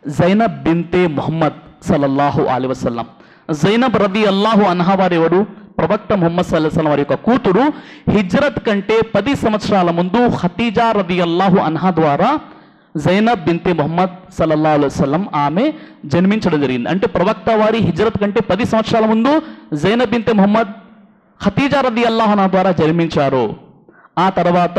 జైనబ్ బింతే ముహమ్మద్ సల్లల్లాహు అలీ వసల్లం జైనబ్ రది అల్లాహు అన్హా వారు ఎవరు ప్రవక్త ముహమ్మద్ సల్లాహం వారి యొక్క కూతురు హిజ్రత్ కంటే పది సంవత్సరాల ముందు ఖతీజా రది అల్లాహు అన్హా ద్వారా జైనబ్ బింతే ముహమ్మద్ సల్లల్లా వసల్లం ఆమె జన్మించడం జరిగింది అంటే ప్రవక్త వారి హిజ్రత్ కంటే పది సంవత్సరాల ముందు జైనబ్ బింతే ముహమ్మద్ ఖతీజా రది అల్లాహన ద్వారా జన్మించారు ఆ తర్వాత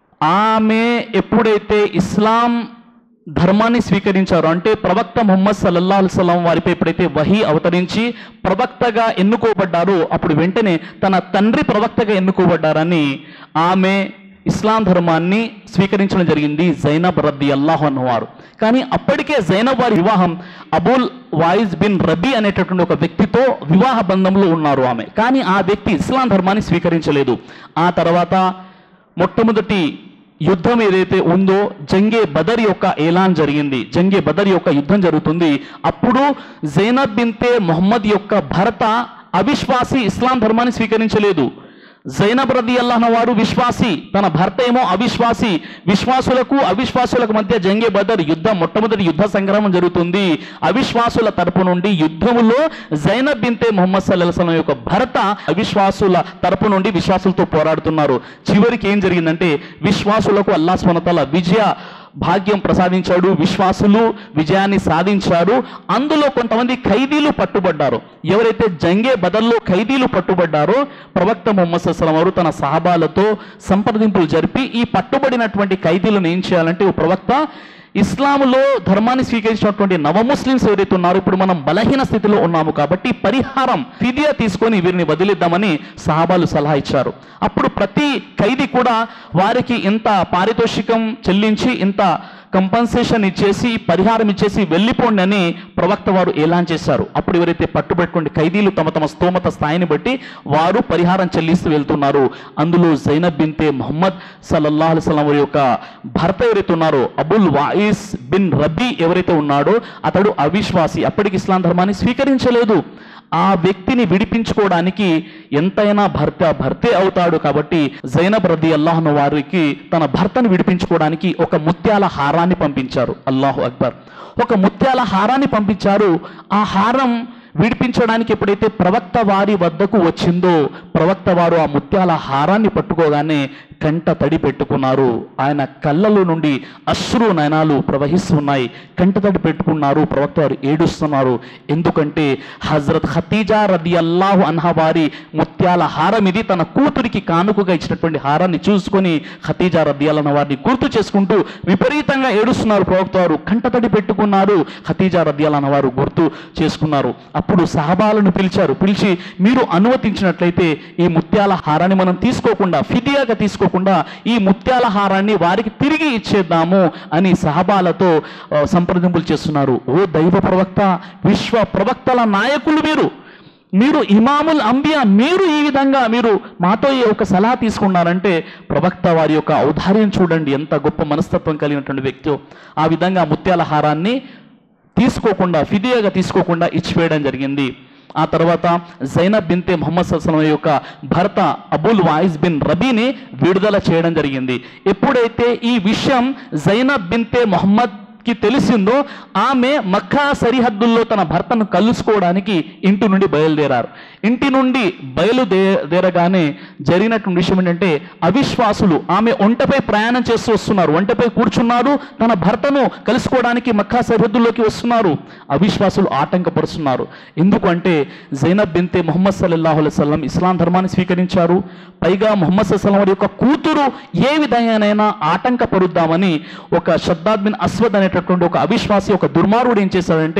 ఆమె ఎప్పుడైతే ఇస్లాం ధర్మాన్ని స్వీకరించారు అంటే ప్రవక్త ముహమ్మద్ సల్లల్లా అల్సలం వారిపై ఎప్పుడైతే వహీ అవతరించి ప్రవక్తగా ఎన్నుకోబడ్డారో అప్పుడు వెంటనే తన తండ్రి ప్రవక్తగా ఎన్నుకోబడ్డారని ఆమె ఇస్లాం ధర్మాన్ని స్వీకరించడం జరిగింది జైనబ్ రద్ది అల్లాహ్ అన్నవారు కానీ అప్పటికే జైనబ్ వారి వివాహం అబుల్ వాయిజ్ బిన్ రబీ అనేటటువంటి ఒక వ్యక్తితో వివాహ బంధంలో ఉన్నారు ఆమె కానీ ఆ వ్యక్తి ఇస్లాం ధర్మాన్ని స్వీకరించలేదు ఆ తర్వాత మొట్టమొదటి యుద్ధం ఏదైతే ఉందో జంగే బదర్ యొక్క ఏలాన్ జరిగింది జంగే బదర్ యొక్క యుద్ధం జరుగుతుంది అప్పుడు జైనబ్ బింతే మొహమ్మద్ యొక్క భర్త అవిశ్వాసి ఇస్లాం ధర్మాన్ని స్వీకరించలేదు జైనబ్ రది అల్లాహ్ వారు విశ్వాసి తన భర్త ఏమో అవిశ్వాసి విశ్వాసులకు అవిశ్వాసులకు మధ్య జంగే బదర్ యుద్ధం మొట్టమొదటి యుద్ధ సంగ్రామం జరుగుతుంది అవిశ్వాసుల తరపు నుండి యుద్ధములో జైనబ్ బింతే మొహమ్మద్ సల్లాహం యొక్క భర్త అవిశ్వాసుల తరపు నుండి విశ్వాసులతో పోరాడుతున్నారు చివరికి ఏం జరిగిందంటే విశ్వాసులకు అల్లా స్వనతల విజయ భాగ్యం ప్రసాదించాడు విశ్వాసులు విజయాన్ని సాధించారు అందులో కొంతమంది ఖైదీలు పట్టుబడ్డారు ఎవరైతే జంగే బదల్లో ఖైదీలు పట్టుబడ్డారో ప్రవక్త ముహమ్మద్ సల్లం వారు తన సహాబాలతో సంప్రదింపులు జరిపి ఈ పట్టుబడినటువంటి ఖైదీలను ఏం చేయాలంటే ఓ ప్రవక్త ఇస్లాంలో ధర్మాన్ని స్వీకరించినటువంటి నవ ముస్లింస్ ఎవరైతే ఉన్నారో ఇప్పుడు మనం బలహీన స్థితిలో ఉన్నాము కాబట్టి పరిహారం ఫిదియా తీసుకొని వీరిని వదిలిద్దామని సహాబాలు సలహా ఇచ్చారు అప్పుడు ప్రతి ఖైదీ కూడా వారికి ఇంత పారితోషికం చెల్లించి ఇంత కంపన్సేషన్ ఇచ్చేసి పరిహారం ఇచ్చేసి వెళ్ళిపోండి అని ప్రవక్త వారు ఏలాన్ చేశారు అప్పుడు ఎవరైతే పట్టుబట్టుకోండి ఖైదీలు తమ తమ స్తోమత స్థాయిని బట్టి వారు పరిహారం చెల్లిస్తూ వెళ్తున్నారు అందులో జైనబ్ బింతే మొహమ్మద్ సల్లల్లాహు అలైహి వసల్లం వారి యొక్క భర్త ఎవరైతే ఉన్నారో అబుల్ వాయిస్ బిన్ రబీ ఎవరైతే ఉన్నాడో అతడు అవిశ్వాసి అప్పటికి ఇస్లాం ధర్మాన్ని స్వీకరించలేదు ఆ వ్యక్తిని విడిపించుకోవడానికి ఎంతైనా భర్త భర్తే అవుతాడు కాబట్టి జైనబ్ రది అల్లాహ్ను వారికి తన భర్తను విడిపించుకోవడానికి ఒక ముత్యాల హారాన్ని పంపించారు అల్లాహు అక్బర్ ఒక ముత్యాల హారాన్ని పంపించారు ఆ హారం విడిపించడానికి ఎప్పుడైతే ప్రవక్త వారి వద్దకు వచ్చిందో ప్రవక్త వారు ఆ ముత్యాల హారాన్ని పట్టుకోగానే కంట తడి పెట్టుకున్నారు ఆయన కళ్ళలో నుండి అశ్రు నయనాలు ప్రవహిస్తున్నాయి కంట తడి పెట్టుకున్నారు ప్రవక్త వారు ఏడుస్తున్నారు ఎందుకంటే హజరత్ ఖతీజా రది అల్లాహు అన్హా వారి ముత్యాల హారం ఇది తన కూతురికి కానుకగా ఇచ్చినటువంటి హారాన్ని చూసుకొని ఖతీజా రది అల్లన వారిని గుర్తు చేసుకుంటూ విపరీతంగా ఏడుస్తున్నారు ప్రవక్త వారు కంట తడి పెట్టుకున్నారు ఖతీజా రది అల్లన వారు గుర్తు చేసుకున్నారు అప్పుడు సహబాలను పిలిచారు పిలిచి మీరు అనుమతించినట్లయితే ఈ ముత్యాల హారాన్ని మనం తీసుకోకుండా ఫిదియాగా తీసుకోకుండా ఈ ముత్యాల హారాన్ని వారికి తిరిగి ఇచ్చేద్దాము అని సహబాలతో ఆ, సంప్రదింపులు చేస్తున్నారు ఓ దైవ ప్రవక్త విశ్వ ప్రవక్తల నాయకులు మీరు మీరు ఇమాముల్ అంబియా మీరు ఈ విధంగా మీరు మాతో ఈ ఒక సలహా తీసుకున్నారంటే ప్రవక్త వారి యొక్క ఔదార్యం చూడండి ఎంత గొప్ప మనస్తత్వం కలిగినటువంటి వ్యక్తి ఆ విధంగా ముత్యాల హారాన్ని తీసుకోకుండా ఫిదియాగా తీసుకోకుండా ఇచ్చివేయడం జరిగింది ఆ తర్వాత జైనబ్ బింతే మొహమ్మద్ సల్లం యొక్క భర్త అబుల్ వాయిస్ బిన్ రబీని విడుదల చేయడం జరిగింది ఎప్పుడైతే ఈ విషయం జైనబ్ బింతే మొహమ్మద్ కి తెలిసిందో ఆమె మక్కా సరిహద్దుల్లో తన భర్తను కలుసుకోవడానికి ఇంటి నుండి బయలుదేరారు ఇంటి నుండి బయలుదేరగానే జరిగినటువంటి విషయం ఏంటంటే అవిశ్వాసులు ఆమె ఒంటపై ప్రయాణం చేస్తూ వస్తున్నారు ఒంటపై కూర్చున్నారు తన భర్తను కలుసుకోవడానికి మక్కా సరిహద్దుల్లోకి వస్తున్నారు అవిశ్వాసులు ఆటంకపరుస్తున్నారు ఎందుకంటే జైనబ్ బింతే మొహమ్మద్ సల్లల్లాహు అలైహి వసల్లం ఇస్లాం ధర్మాన్ని స్వీకరించారు పైగా మొహమ్మద్ సల్లం వారి యొక్క కూతురు ఏ విధంగానైనా ఆటంకపరుద్దామని ఒక షద్దాద్ బిన్ అస్వద్ అనేటటువంటి ఒక అవిశ్వాసి ఒక దుర్మార్గుడు ఏం చేశాడంటే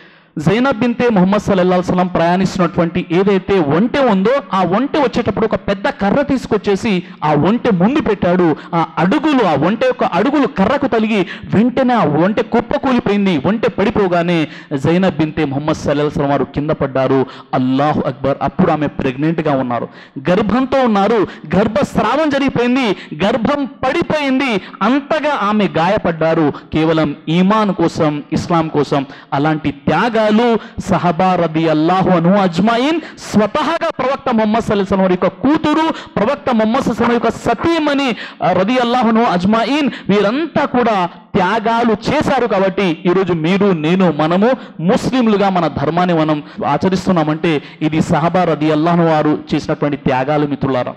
జైనబ్ బింతే మొహమ్మద్ సల్లల్లాహు అలైహి వసల్లం ప్రయాణిస్తున్నటువంటి ఏదైతే ఒంటె ఉందో ఆ ఒంటె వచ్చేటప్పుడు ఒక పెద్ద కర్ర తీసుకొచ్చేసి ఆ ఒంటె ముందు పెట్టాడు ఆ అడుగులు ఆ ఒంటె యొక్క అడుగులు కర్రకు తలిగి వెంటనే ఆ ఒంటె కుప్ప కూలిపోయింది ఒంటె పడిపోగానే జైనబ్ బింతే మొహమ్మద్ సల్లల్లాహు అలైహి వసల్లం వారు కింద పడ్డారు అల్లాహు అక్బర్ అప్పుడు ఆమె ప్రెగ్నెంట్ గా ఉన్నారు గర్భంతో ఉన్నారు గర్భస్రావం జరిగిపోయింది గర్భం పడిపోయింది అంతగా ఆమె గాయపడ్డారు కేవలం ఈమాన్ కోసం ఇస్లాం కోసం అలాంటి త్యాగాన్ని త్యాగాలు సహబా రది అల్లాహు అను అజ్మాయిన్ స్వతహాగా ప్రవక్త మొహమ్మద్ సల్లాహం వారి యొక్క కూతురు ప్రవక్త మొహమ్మద్ సల్లాహం యొక్క సతీమణి రది అల్లాహును అజ్మాయిన్ వీరంతా కూడా త్యాగాలు చేశారు కాబట్టి ఈరోజు మీరు నేను మనము ముస్లింలుగా మన ధర్మాన్ని మనం ఆచరిస్తున్నామంటే ఇది సహబా రది అల్లాహను వారు చేసినటువంటి త్యాగాలు మిత్రులారా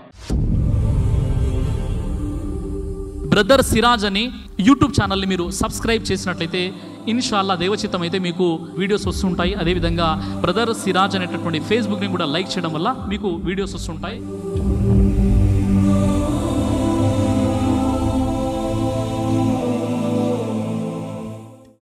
బ్రదర్ సిరాజ్ అని యూట్యూబ్ ఛానల్ని మీరు సబ్స్క్రైబ్ చేసినట్లయితే ఇన్షాల్లా దేవచిత్తం అయితే మీకు వీడియోస్ వస్తుంటాయి అదేవిధంగా బ్రదర్ సిరాజ్ అనేటటువంటి ఫేస్బుక్ని కూడా లైక్ చేయడం వల్ల మీకు వీడియోస్ వస్తుంటాయి